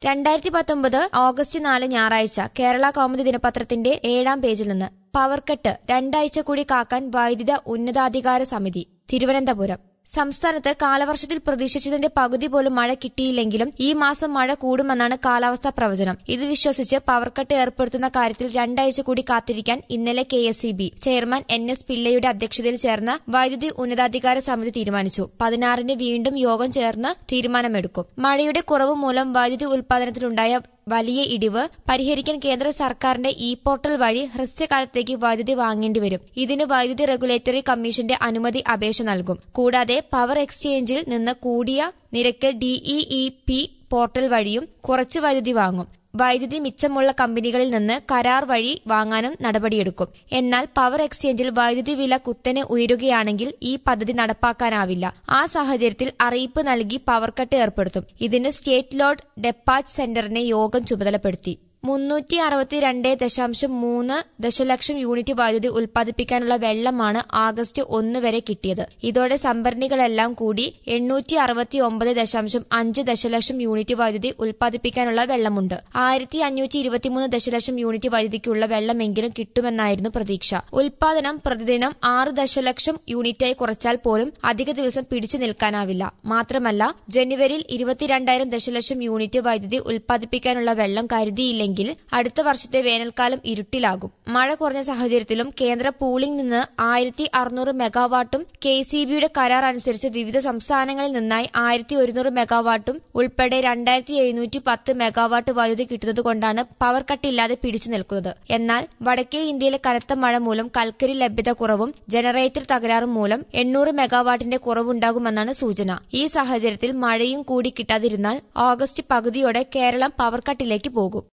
രണ്ടായിരത്തി പത്തൊമ്പത് ഓഗസ്റ്റ് നാല് ഞായറാഴ്ച കേരള കൗമുദി ദിനപത്രത്തിന്റെ ഏഴാം പേജിൽ നിന്ന് പവർ കട്ട് രണ്ടാഴ്ച കൂടി കാക്കാൻ വൈദ്യുത ഉന്നതാധികാര സമിതി തിരുവനന്തപുരം സംസ്ഥാനത്ത് കാലവർഷത്തിൽ പ്രതീക്ഷിച്ചതിന്റെ പകുതി പോലും മഴ കിട്ടിയില്ലെങ്കിലും ഈ മാസം മഴ കൂടുമെന്നാണ് കാലാവസ്ഥാ പ്രവചനം ഇത് വിശ്വസിച്ച് പവർ കട്ട് ഏർപ്പെടുത്തുന്ന കാര്യത്തിൽ രണ്ടാഴ്ച കൂടി കാത്തിരിക്കാൻ ഇന്നലെ K S chairman N S പിള്ളയുടെ അധ്യക്ഷതയിൽ ചേർന്ന വൈദ്യുതി ഉന്നതാധികാര സമിതി തീരുമാനിച്ചു പതിനാറിന് വീണ്ടും യോഗം ചേർന്ന് തീരുമാനമെടുക്കും മഴയുടെ കുറവ് മൂലം വൈദ്യുതി ഉൽപാദനത്തിലുണ്ടായ വലിയ ഇടിവ് പരിഹരിക്കാൻ കേന്ദ്ര സർക്കാരിന്റെ ഇ പോർട്ടൽ വഴി ഹ്രസ്വകാലത്തേക്ക് വൈദ്യുതി വാങ്ങേണ്ടി വരും ഇതിന് വൈദ്യുതി റെഗുലേറ്ററി കമ്മീഷന്റെ അനുമതി അപേക്ഷ നൽകും കൂടാതെ പവർ എക്സ്ചേഞ്ചിൽ നിന്ന് കൂടിയ നിരക്കിൽ ഡിഇഇ പി പോർട്ടൽ വഴിയും കുറച്ച് വൈദ്യുതി വാങ്ങും വൈദ്യുതി മിച്ചമുള്ള കമ്പനികളിൽ നിന്ന് കരാർ വഴി വാങ്ങാനും നടപടിയെടുക്കും എന്നാൽ പവർ എക്സ്ചേഞ്ചിൽ വൈദ്യുതി വില കുത്തനെ ഉയരുകയാണെങ്കിൽ ഈ പദ്ധതി നടപ്പാക്കാനാവില്ല ആ സാഹചര്യത്തിൽ അറിയിപ്പ് നൽകി പവർ കട്ട് ഏർപ്പെടുത്തും ഇതിന് സ്റ്റേറ്റ് ലോഡ് ഡെപ്പാച്ച് സെന്ററിനെ യോഗം ചുമതലപ്പെടുത്തി മുന്നൂറ്റി അറുപത്തിരണ്ട് ദശാംശം മൂന്ന് ദശലക്ഷം യൂണിറ്റ് വൈദ്യുതി ഉൽപ്പാദിപ്പിക്കാനുള്ള വെള്ളമാണ് ആഗസ്റ്റ് ഒന്ന് വരെ കിട്ടിയത് ഇതോടെ സംഭരണികളെല്ലാം കൂടി എണ്ണൂറ്റി അറുപത്തി ഒമ്പത് ദശാംശം അഞ്ച് ദശലക്ഷം യൂണിറ്റ് വൈദ്യുതി ഉൽപ്പാദിപ്പിക്കാനുള്ള വെള്ളമുണ്ട് ആയിരത്തി അഞ്ഞൂറ്റി ഇരുപത്തിമൂന്ന് ദശലക്ഷം യൂണിറ്റ് വൈദ്യുതിക്കുള്ള വെള്ളമെങ്കിലും കിട്ടുമെന്നായിരുന്നു പ്രതീക്ഷ ഉൽപാദനം പ്രതിദിനം ആറ് ദശലക്ഷം യൂണിറ്റായി കുറച്ചാൽ പോലും അധിക ദിവസം പിടിച്ചു നിൽക്കാനാവില്ല മാത്രമല്ല ജനുവരിയിൽ ഇരുപത്തിരണ്ടായിരം ദശലക്ഷം യൂണിറ്റ് വൈദ്യുതി ഉൽപ്പാദിപ്പിക്കാനുള്ള വെള്ളം കരുതിയില്ലെങ്കിൽ എങ്കിൽ അടുത്ത വർഷത്തെ വേനൽക്കാലം ഇരുട്ടിലാകും മഴ കുറഞ്ഞ സാഹചര്യത്തിലും കേന്ദ്ര പൂളിംഗ് നിന്ന് ആയിരത്തി അറുന്നൂറ് മെഗാവാട്ടും കെ സി ബിയുടെ കരാർ അനുസരിച്ച് വിവിധ സംസ്ഥാനങ്ങളിൽ നിന്നായി ആയിരത്തി ഒരുന്നൂറ് മെഗാവാട്ടും ഉൾപ്പെടെ രണ്ടായിരത്തി എഴുന്നൂറ്റി പത്ത് മെഗാവാട്ട് വൈദ്യുതി കിട്ടുന്നതുകൊണ്ടാണ് പവർ കട്ടില്ലാതെ പിടിച്ചു നിൽക്കുന്നത് എന്നാൽ വടക്കേ ഇന്ത്യയിലെ കനത്ത മഴ മൂലം കൽക്കരി ലഭ്യത കുറവും ജനറേറ്റർ തകരാറും മൂലം എണ്ണൂറ് മെഗാവാട്ടിന്റെ കുറവുണ്ടാകുമെന്നാണ് സൂചന ഈ സാഹചര്യത്തിൽ മഴയും കൂടി കിട്ടാതിരുന്നാൽ ഓഗസ്റ്റ് പകുതിയോടെ കേരളം പവർ കട്ടിലേക്ക് പോകും